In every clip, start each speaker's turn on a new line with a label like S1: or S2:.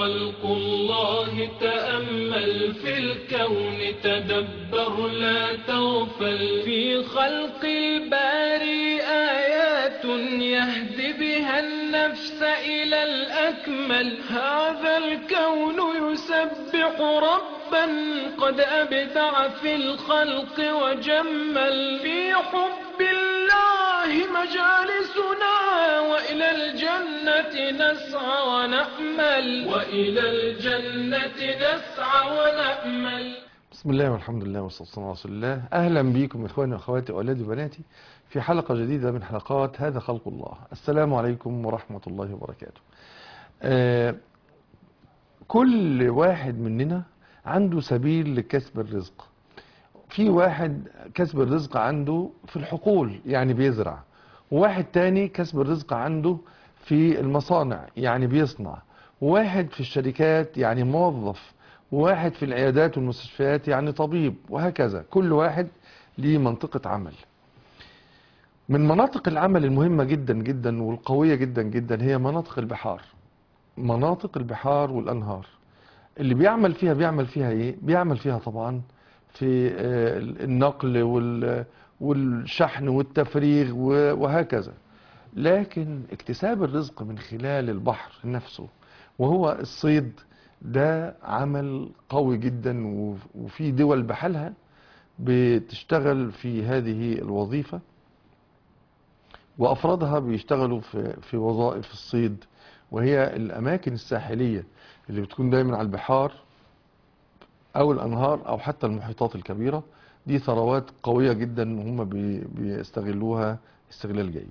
S1: خلق الله تأمل في الكون تدبر لا تغفل في خلق الباري آيات يهدي بها النفس إلى الأكمل هذا الكون يسبح ربا قد أبدع في الخلق وجمل في حب الله مجالسنا وإلى الجنة نسعى ونأمل وإلى الجنة نسعى ونأمل
S2: بسم الله والحمد لله والصلاة والسلام على رسول الله أهلا بكم إخواني وأخواتي وأولادي وبناتي في حلقة جديدة من حلقات هذا خلق الله السلام عليكم ورحمة الله وبركاته آه كل واحد مننا عنده سبيل لكسب الرزق في واحد كسب الرزق عنده في الحقول يعني بيزرع وواحد تاني كسب الرزق عنده في المصانع يعني بيصنع وواحد في الشركات يعني موظف وواحد في العيادات والمستشفيات يعني طبيب وهكذا كل واحد ليه منطقة عمل من مناطق العمل المهمة جدا جدا والقوية جدا جدا هي مناطق البحار مناطق البحار والأنهار اللي بيعمل فيها بيعمل فيها ايه بيعمل فيها طبعا في آه، النقل وال- والشحن والتفريغ و- وهكذا لكن اكتساب الرزق من خلال البحر نفسه وهو الصيد ده عمل قوي جدا و- وفي دول بحالها بتشتغل في هذه الوظيفة وأفرادها بيشتغلوا في, في وظائف الصيد وهي الأماكن الساحلية اللي بتكون دايما على البحار أو الأنهار أو حتى المحيطات الكبيرة دي ثروات قوية جدا هم بي- بيستغلوها استغلال جيد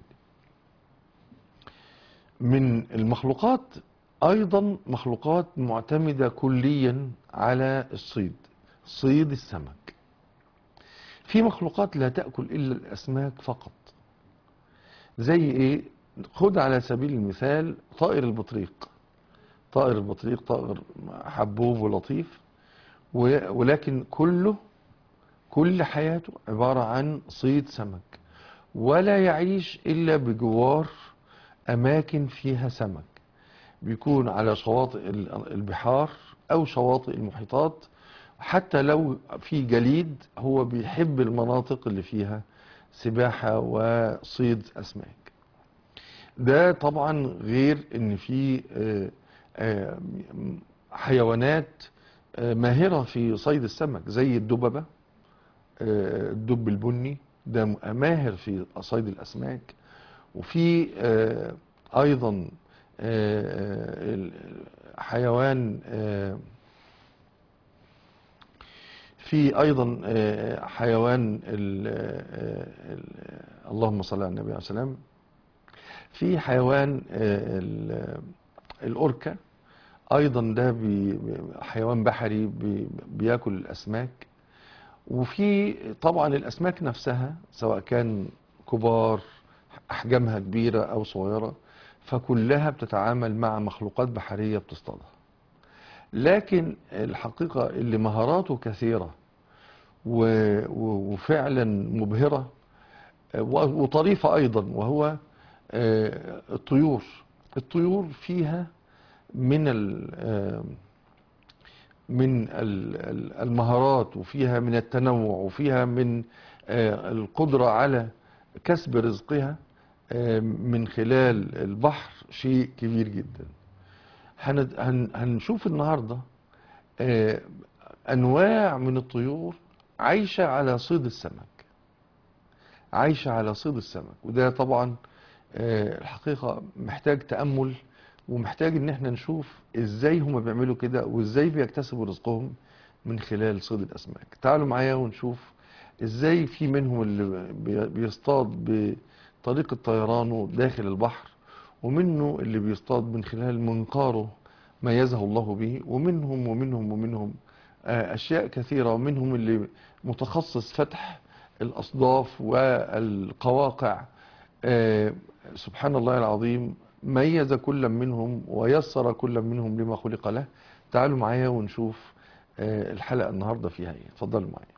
S2: من المخلوقات أيضا مخلوقات معتمدة كليا على الصيد صيد السمك في مخلوقات لا تأكل إلا الأسماك فقط زي إيه خد على سبيل المثال طائر البطريق طائر البطريق طائر حبوب ولطيف و- ولكن كله كل حياته عبارة عن صيد سمك ولا يعيش إلا بجوار أماكن فيها سمك بيكون على شواطئ ال- البحار أو شواطئ المحيطات حتى لو في جليد هو بيحب المناطق اللي فيها سباحة وصيد أسماك ده طبعا غير ان في آه، آه، حيوانات آه، ماهرة في صيد السمك زي الدببة آه، الدب البني ده ماهر في صيد الأسماك وفي آه، أيضا آه، ال- حيوان آه، في أيضا آه، حيوان ال- آه، ال- اللهم صل على النبي عليه وسلم في حيوان آه، ال- الأوركا أيضا ده بي- حيوان بحري بي- بياكل الأسماك وفي طبعا الأسماك نفسها سواء كان كبار أحجامها كبيرة أو صغيرة فكلها بتتعامل مع مخلوقات بحرية بتصطادها لكن الحقيقة اللي مهاراته كثيرة و- و- وفعلا مبهرة و- وطريفة أيضا وهو آه، الطيور الطيور فيها من ال- آه، من ال- ال- المهارات وفيها من التنوع وفيها من آه، القدرة على كسب رزقها آه، من خلال البحر شيء كبير جدا هن- هن- هنشوف النهاردة آه، أنواع من الطيور عايشة على صيد السمك عايشة على صيد السمك وده طبعا آه، الحقيقة محتاج تأمل ومحتاج ان احنا نشوف ازاي هم بيعملوا كده وازاي بيكتسبوا رزقهم من خلال صيد الاسماك تعالوا معايا ونشوف ازاي في منهم اللي بي- بيصطاد بطريقة طيرانه داخل البحر ومنه اللي بيصطاد من خلال منقاره ميزه الله به ومنهم ومنهم ومنهم آه، اشياء كثيرة ومنهم اللي متخصص فتح الاصداف والقواقع آه، سبحان الله العظيم ميز كل منهم ويسر كل منهم لما خلق له تعالوا معايا ونشوف آه، الحلقة النهاردة فيها ايه اتفضلوا معايا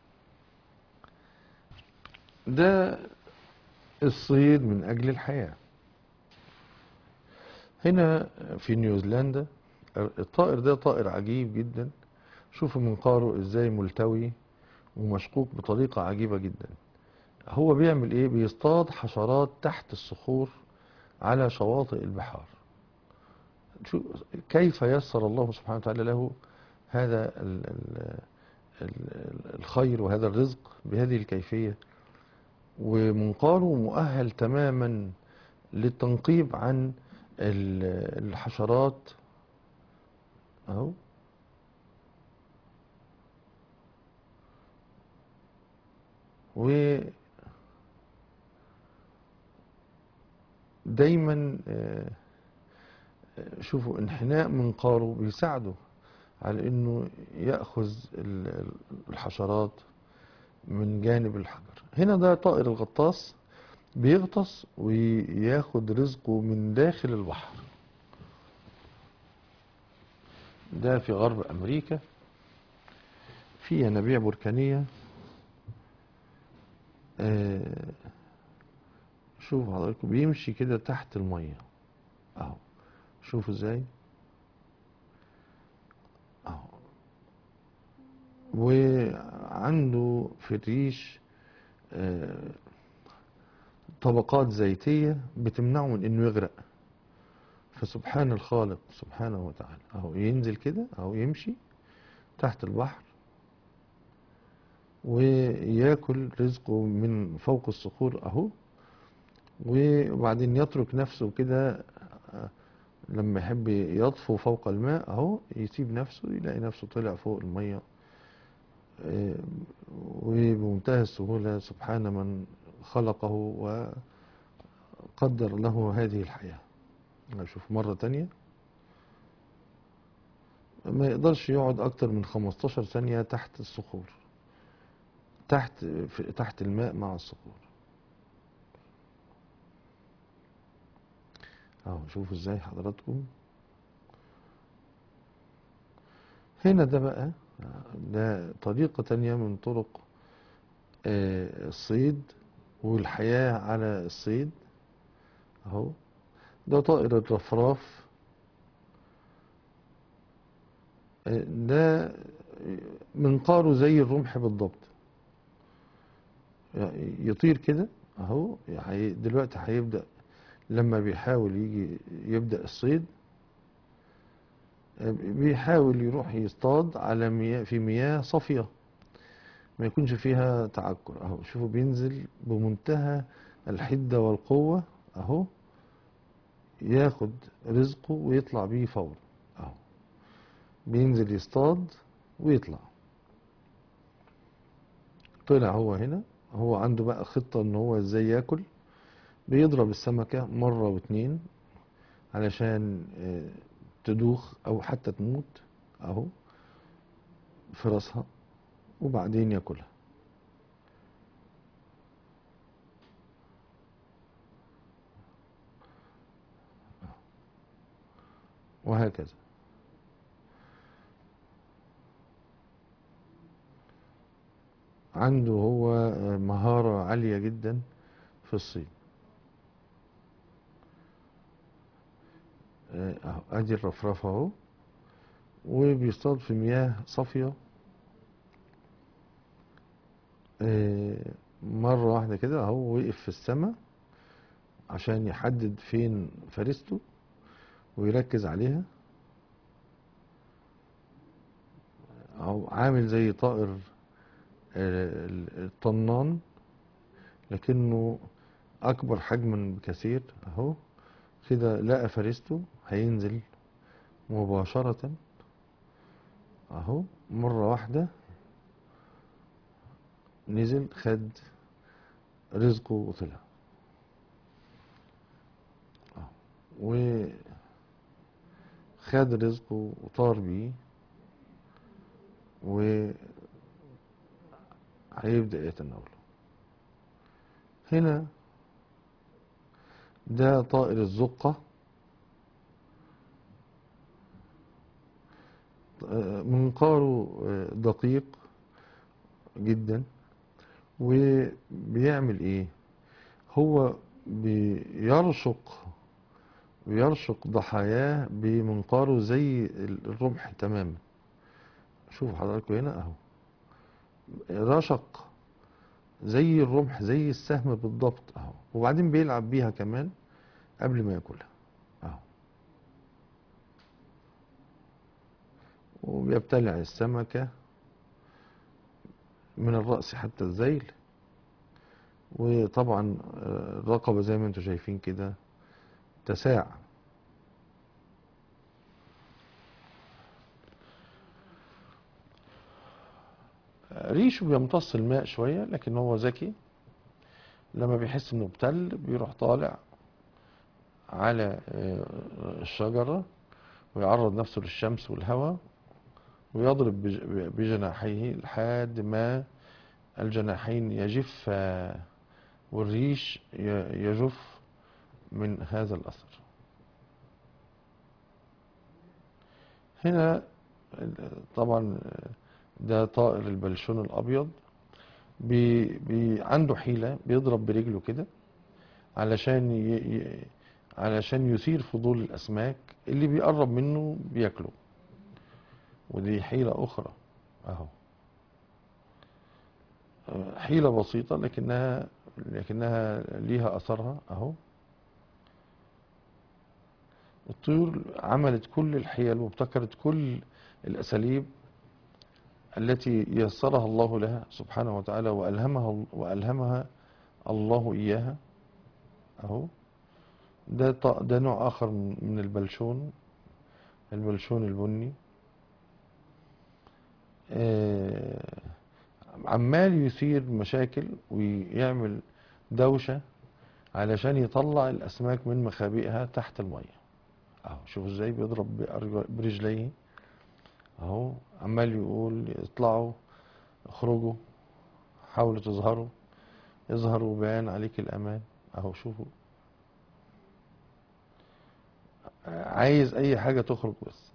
S2: ده الصيد من أجل الحياة هنا في نيوزيلندا الطائر ده طائر عجيب جدا شوفوا منقاره ازاي ملتوي ومشقوق بطريقة عجيبة جدا هو بيعمل ايه بيصطاد حشرات تحت الصخور على شواطئ البحار شو كيف يسر الله سبحانه وتعالى له هذا ال ال ال الخير وهذا الرزق بهذه الكيفية ومنقاره مؤهل تماما للتنقيب عن ال- الحشرات اهو و دايما آه، آه، شوفوا انحناء منقاره بيساعده على انه ياخذ ال- الحشرات من جانب الحجر هنا ده طائر الغطاس بيغطس وياخد رزقه من داخل البحر ده في غرب امريكا في ينابيع بركانيه آه، شوفوا حضراتكم بيمشي كده تحت الميه اهو شوفوا ازاي اهو وعنده في الريش آه، طبقات زيتية بتمنعه من انه يغرق فسبحان الخالق سبحانه وتعالى اهو ينزل كده اهو يمشي تحت البحر وياكل رزقه من فوق الصخور اهو وبعدين يترك نفسه كده آه، لما يحب يطفو فوق الماء اهو يسيب نفسه يلاقي نفسه طلع فوق المية آه، وبمنتهى السهولة سبحان من خلقه وقدر له هذه الحياة نشوف مرة تانية ما يقدرش يقعد أكتر من 15 ثانية تحت الصخور تحت في تحت الماء مع الصخور اهو شوفوا ازاي حضراتكم هنا ده بقى ده طريقة تانية من طرق آه، الصيد والحياة على الصيد اهو ده طائر الرفراف آه، ده منقاره زي الرمح بالضبط يعني يطير كده اهو يعني دلوقتي هيبدأ لما بيحاول يجي يبدأ الصيد آه، بيحاول يروح يصطاد على مياه في مياه صافية ما يكونش فيها تعكر اهو شوفوا بينزل بمنتهى الحدة والقوة اهو ياخد رزقه ويطلع بيه فورا اهو بينزل يصطاد ويطلع طلع هو هنا هو عنده بقى خطة ان هو ازاي ياكل بيضرب السمكة مرة واتنين علشان آه، تدوخ او حتى تموت اهو في راسها وبعدين ياكلها وهكذا عنده هو آه، مهارة عالية جدا في الصيد آه، أهو، ادي الرفرفة اهو وبيصطاد في مياه صافية آه، مرة واحدة كده اهو وقف في السماء عشان يحدد فين فريسته ويركز عليها اهو عامل زي طائر آه، الطنان لكنه اكبر حجما بكثير اهو كده لقى فريسته هينزل مباشرة اهو مرة واحدة نزل خد رزقه وطلع أهو. وخد رزقه وطار بيه وهيبدأ يتناوله هنا ده طائر الزقة آه، منقاره آه، دقيق جدا وبيعمل ايه هو بيرشق بيرشق ضحاياه بمنقاره زي الرمح تماما شوفوا حضراتكم هنا اهو رشق زي الرمح زي السهم بالضبط اهو وبعدين بيلعب بيها كمان قبل ما ياكلها اهو وبيبتلع السمكة من الرأس حتى الذيل وطبعا آه، الرقبة زي ما انتم شايفين كده تساع ريشه بيمتص الماء شوية لكن هو ذكي لما بيحس انه ابتل بيروح طالع على آه، الشجرة ويعرض نفسه للشمس والهواء ويضرب بج- بجناحيه لحد ما الجناحين يجفا والريش ي- يجف من هذا الأثر هنا ال- طبعا ده طائر البلشون الأبيض بي بي عنده حيلة بيضرب برجله كده علشان ي ي علشان يثير فضول الأسماك اللي بيقرب منه بياكله ودي حيلة أخرى أهو آه، حيلة بسيطة لكنها لكنها ليها أثرها أهو الطيور عملت كل الحيل وابتكرت كل الأساليب التي يسرها الله لها سبحانه وتعالى وألهمها وألهمها الله إياها أهو ده ط- ده نوع آخر من من البلشون البلشون البني آه، عمال يثير مشاكل ويعمل دوشة علشان يطلع الأسماك من مخابئها تحت المية أهو شوفوا ازاي بيضرب بأرج- برجليه أهو عمال يقول اطلعوا اخرجوا حاولوا تظهروا اظهروا بيان عليك الأمان أهو شوفوا عايز أي حاجة تخرج بس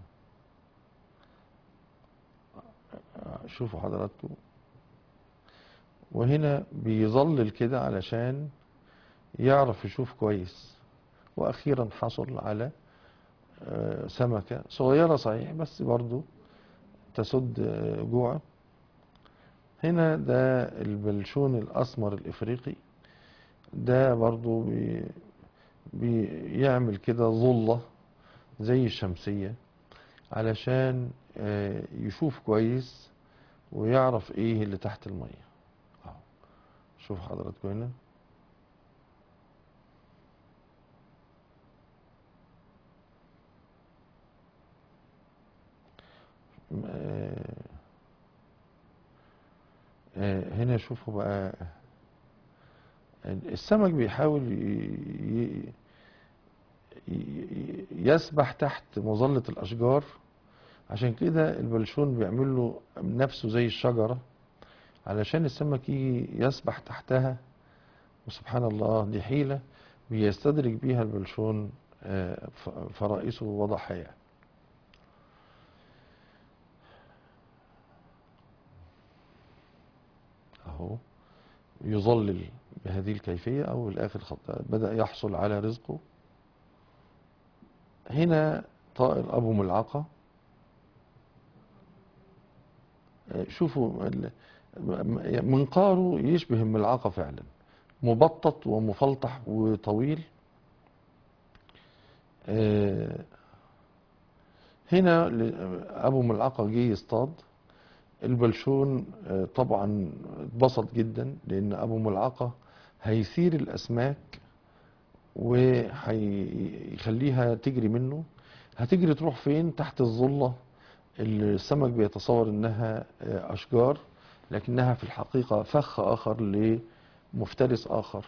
S2: شوفوا حضراتكم وهنا بيظلل كده علشان يعرف يشوف كويس واخيرا حصل على آه، سمكة صغيرة صحيح بس برضو تسد آه، جوعه هنا ده البلشون الاسمر الافريقي ده برضو بي بيعمل كده ظلة زي الشمسية علشان آه، يشوف كويس ويعرف ايه اللي تحت المية اهو شوف حضراتكم هنا آه، آه، هنا شوفوا بقى السمك بيحاول ي- ي- ي- يسبح تحت مظلة الأشجار عشان كده البلشون بيعمل له نفسه زي الشجرة علشان السمك يجي يسبح تحتها وسبحان الله دي حيلة بيستدرج بيها البلشون آه، ف- فرائسه وضحاياه اهو يظلل بهذه الكيفية او الاخر خط بدأ يحصل على رزقه هنا طائر ابو ملعقة آه، شوفوا ال- م- منقاره يشبه الملعقة فعلا مبطط ومفلطح وطويل آه، هنا ل- ابو ملعقة جه يصطاد البلشون آه، طبعا اتبسط جدا لان ابو ملعقة هيثير الاسماك وهيخليها تجري منه هتجري تروح فين تحت الظلة اللي السمك بيتصور انها آه، اشجار لكنها في الحقيقة فخ اخر لمفترس اخر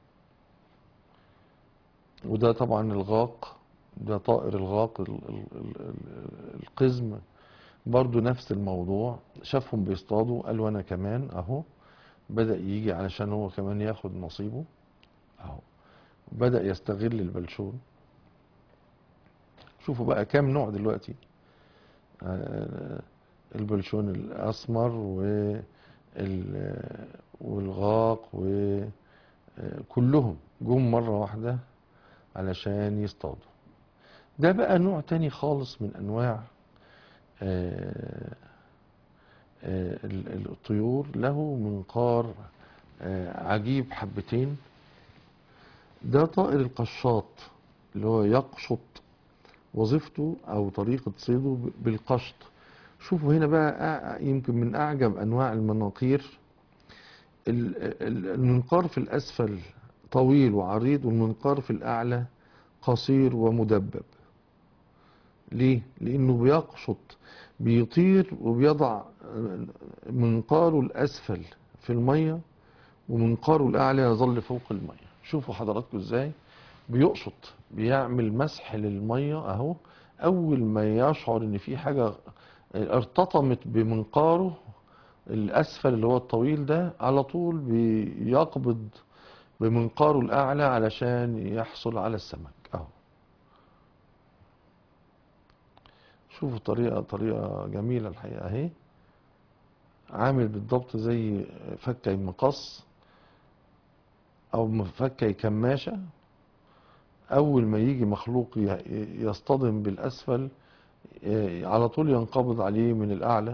S2: وده طبعا الغاق ده طائر الغاق ال- ال- ال- ال- القزم برضو نفس الموضوع شافهم بيصطادوا قال وانا كمان اهو بدأ يجي علشان هو كمان ياخد نصيبه اهو بدأ يستغل البلشون شوفوا بقى كام نوع دلوقتي آه، البلشون الاسمر وال- والغاق وكلهم جم مرة واحدة علشان يصطادوا ده بقى نوع تاني خالص من انواع آه، آه، ال- الطيور له منقار آه، عجيب حبتين ده طائر القشاط اللي هو يقشط وظيفته او طريقة صيده ب- بالقشط شوفوا هنا بقى أع- يمكن من اعجب انواع المناقير ال- ال- المنقار في الاسفل طويل وعريض والمنقار في الاعلى قصير ومدبب ليه لانه بيقشط بيطير وبيضع منقاره الاسفل في الميه ومنقاره الاعلى يظل فوق الميه شوفوا حضراتكم ازاي بيقشط بيعمل مسح للميه اهو اول ما يشعر ان في حاجه ارتطمت بمنقاره الاسفل اللي هو الطويل ده على طول بيقبض بمنقاره الاعلى علشان يحصل على السمك اهو شوفوا طريقه طريقه جميله الحقيقه اهي عامل بالضبط زي فكه مقص او فكه كماشه اول ما يجي مخلوق ي- يصطدم بالاسفل ي- على طول ينقبض عليه من الاعلى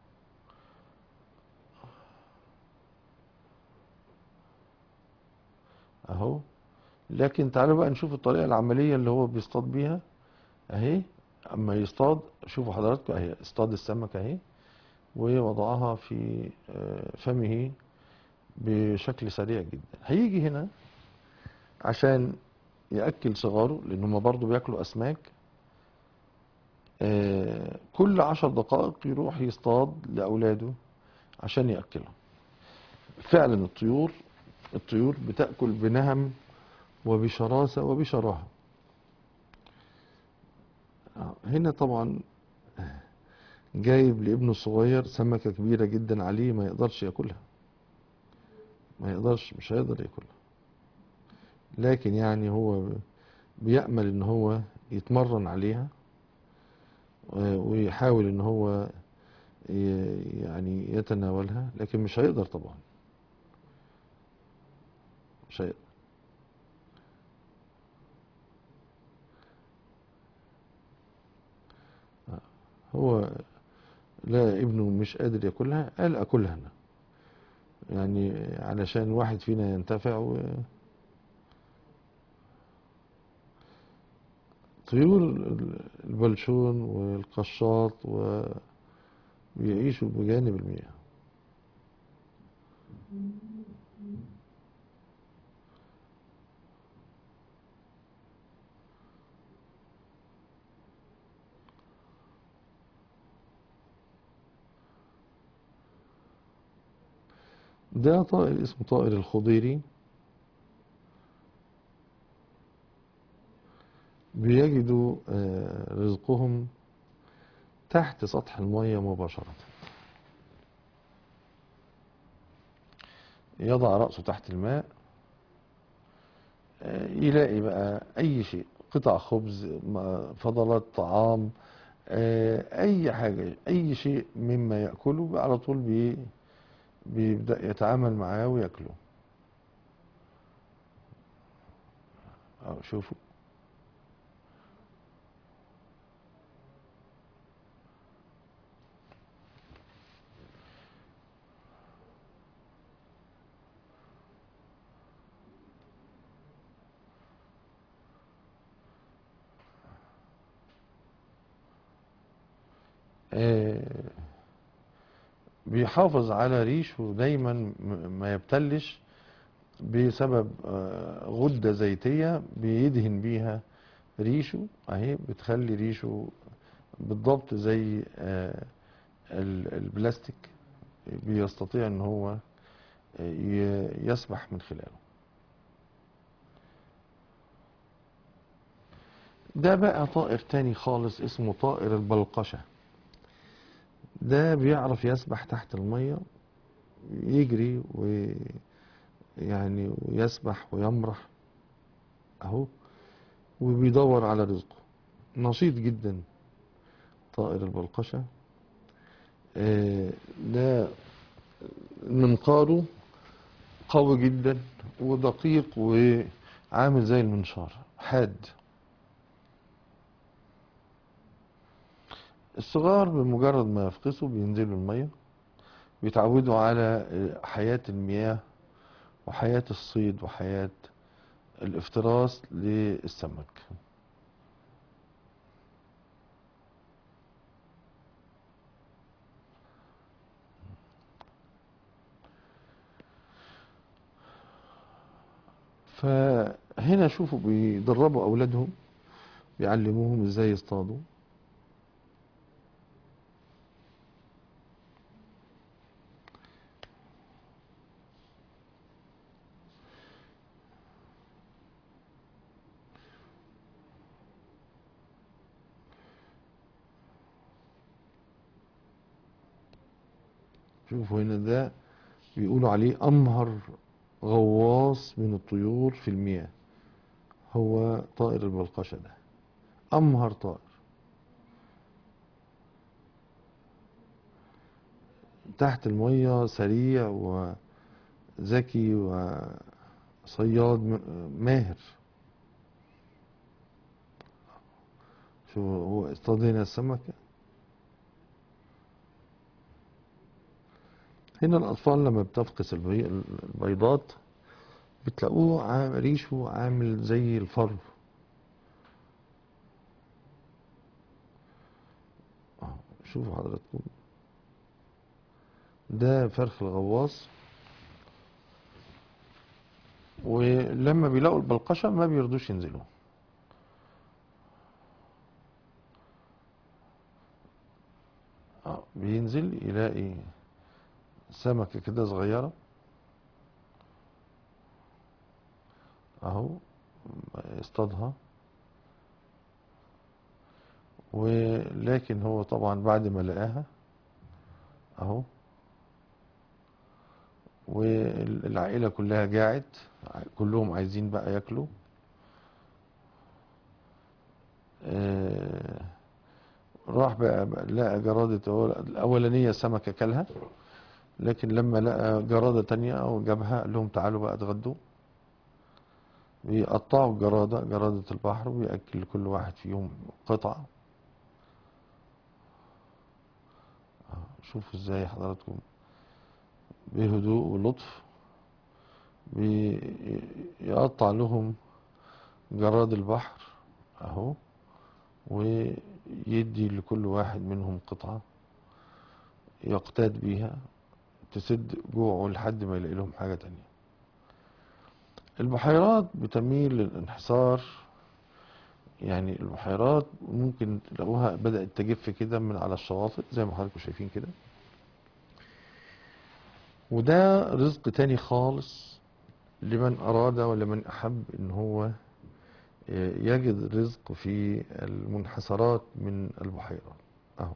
S2: اهو لكن تعالوا بقى نشوف الطريقه العمليه اللي هو بيصطاد بيها اهي اما يصطاد شوفوا حضراتكم اهي اصطاد السمك اهي ووضعها في آه، فمه بشكل سريع جدا هيجي هنا عشان ياكل صغاره لان هم برضه بياكلوا اسماك آه، كل عشر دقائق يروح يصطاد لاولاده عشان ياكلهم فعلا الطيور الطيور بتاكل بنهم وبشراسه وبشراهه آه، هنا طبعا جايب لابنه الصغير سمكة كبيرة جدا عليه ما يقدرش ياكلها ما يقدرش مش هيقدر ياكلها لكن يعني هو بيأمل ان هو يتمرن عليها و- ويحاول ان هو ي- يعني يتناولها لكن مش هيقدر طبعا مش هيقدر هو لا ابنه مش قادر ياكلها قال اكلها انا يعني علشان واحد فينا ينتفع و... طيور ال- البلشون والقشاط وبيعيشوا بجانب المياه ده طائر اسمه طائر الخضيري بيجدوا آه، رزقهم تحت سطح المية مباشرة يضع رأسه تحت الماء آه، يلاقي بقى أي شيء قطع خبز م- فضلات طعام آه، أي حاجة أي شيء مما يأكله على طول بي بيبدأ يتعامل معاه وياكله أهو شوفوا آه، بيحافظ على ريشه دايما م- ما يبتلش بسبب آه، غدة زيتية بيدهن بيها ريشه اهي بتخلي ريشه بالضبط زي آه، ال- البلاستيك بيستطيع ان هو ي- يسبح من خلاله ده بقى طائر تاني خالص اسمه طائر البلقشة ده بيعرف يسبح تحت المية يجري ويعني ويسبح ويمرح اهو وبيدور على رزقه نشيط جدا طائر البلقشة آه، ده منقاره قوي جدا ودقيق وعامل زي المنشار حاد الصغار بمجرد ما يفقسوا بينزلوا المية بيتعودوا على حياة المياه وحياة الصيد وحياة الافتراس للسمك فهنا شوفوا بيدربوا أولادهم بيعلموهم ازاي يصطادوا شوفوا هنا ده بيقولوا عليه أمهر غواص من الطيور في المياه هو طائر البلقشة ده أمهر طائر تحت المية سريع وذكي وصياد م- ماهر شو هو اصطاد هنا السمكة هنا الأطفال لما بتفقس البي- البيضات بتلاقوه عامل ريشه عامل زي الفرو أهو، شوفوا حضراتكم ده فرخ الغواص ولما بيلاقوا البلقشة ما بيرضوش ينزلوا آه، بينزل يلاقي سمكة كده صغيرة اهو اصطادها ولكن هو طبعا بعد ما لقاها اهو والعائلة كلها جاعت كلهم عايزين بقى ياكلوا آه، راح بقى بقى لقى جرادة هو الأولانية سمكة كلها لكن لما لقى جرادة تانية وجابها قال لهم تعالوا بقى اتغدوا بيقطعوا الجرادة جرادة البحر ويأكل كل واحد فيهم قطعة شوفوا ازاي حضراتكم بهدوء ولطف بيقطع لهم جراد البحر اهو ويدي لكل واحد منهم قطعة يقتاد بيها تسد جوعه لحد ما يلاقي لهم حاجة تانية البحيرات بتميل للانحسار يعني البحيرات ممكن تلاقوها بدأت تجف كده من على الشواطئ زي ما حضراتكم شايفين كده وده رزق تاني خالص لمن أراد ولمن أحب إن هو يجد رزق في المنحسرات من البحيرات أهو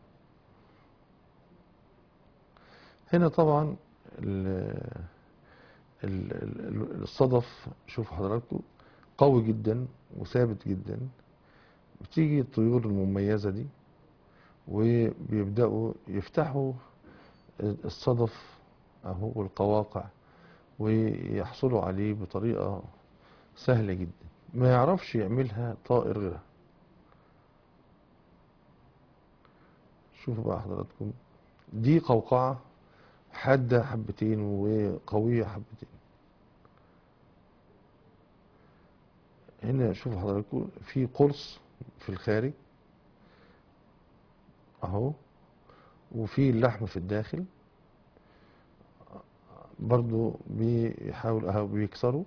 S2: هنا طبعا ال- ال- ال- الصدف شوف حضراتكم قوي جدا وثابت جدا بتيجي الطيور المميزة دي وبيبدأوا يفتحوا الصدف اهو والقواقع ويحصلوا عليه بطريقة سهلة جدا ما يعرفش يعملها طائر غيرها شوفوا بقى حضراتكم دي قوقعة حادة حبتين وقوية حبتين هنا شوفوا حضراتكم في قرص في الخارج اهو وفي اللحم في الداخل برضو بيحاول اهو بيكسروا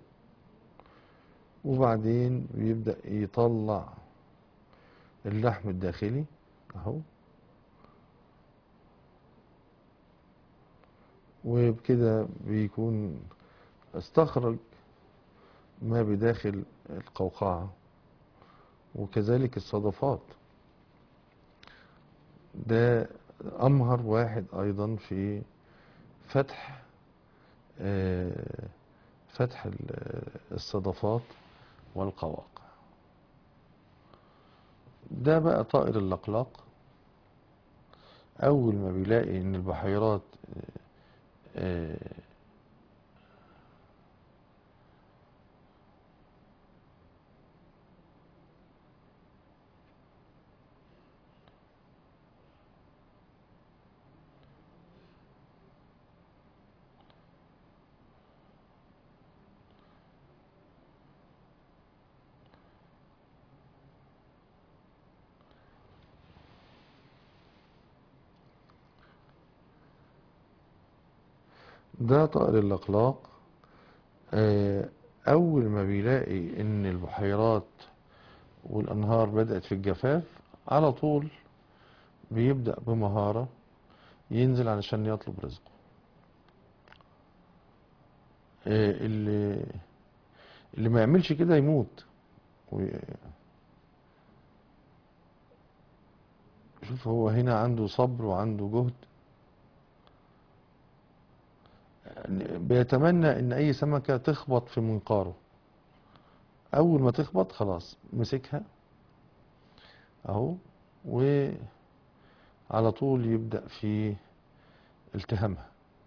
S2: وبعدين بيبدأ يطلع اللحم الداخلي اهو وبكده بيكون استخرج ما بداخل القوقعة وكذلك الصدفات ده أمهر واحد أيضا في فتح آه، فتح ال- الصدفات والقواقع ده بقى طائر اللقلاق أول ما بيلاقي إن البحيرات آه، ده طائر الأقلاق آه، أول ما بيلاقي إن البحيرات والأنهار بدأت في الجفاف على طول بيبدأ بمهارة ينزل علشان يطلب رزقه آه، اللي اللي ما يعملش كده يموت وي- شوف هو هنا عنده صبر وعنده جهد بيتمنى ان اي سمكة تخبط في منقاره اول ما تخبط خلاص مسكها اهو وعلى طول يبدأ في التهامها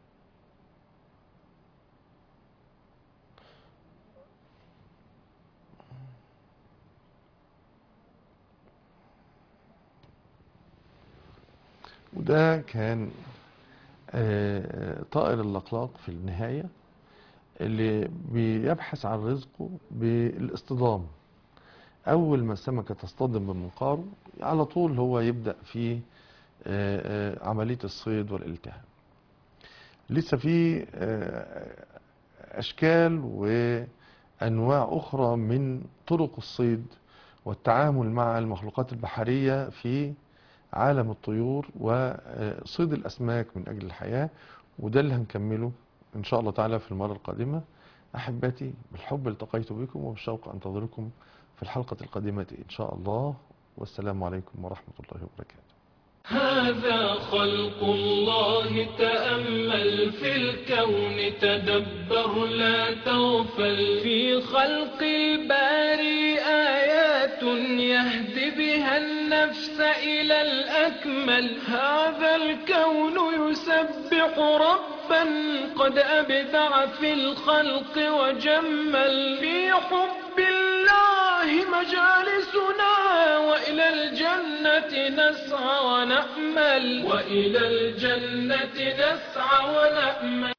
S2: وده كان آه، طائر اللقلاق في النهاية اللي بيبحث عن رزقه بالاصطدام أول ما السمكة تصطدم بمنقاره على طول هو يبدأ في آه، آه، عملية الصيد والالتهام لسه في آه، أشكال وأنواع أخرى من طرق الصيد والتعامل مع المخلوقات البحرية في عالم الطيور وصيد الأسماك من أجل الحياة وده اللي هنكمله إن شاء الله تعالى في المرة القادمة أحبتي بالحب التقيت بكم وبالشوق أنتظركم في الحلقة القادمة إن شاء الله والسلام عليكم ورحمة الله وبركاته
S1: هذا خلق الله تأمل في الكون تدبر لا تغفل في خلق الباري آيات يهدي بها النفس إلى الأكمل هذا الكون يسبح ربا قد أبدع في الخلق وجمل في حب الله مجالسنا وإلى الجنة نسعى ونأمل وإلى الجنة نسعى ونأمل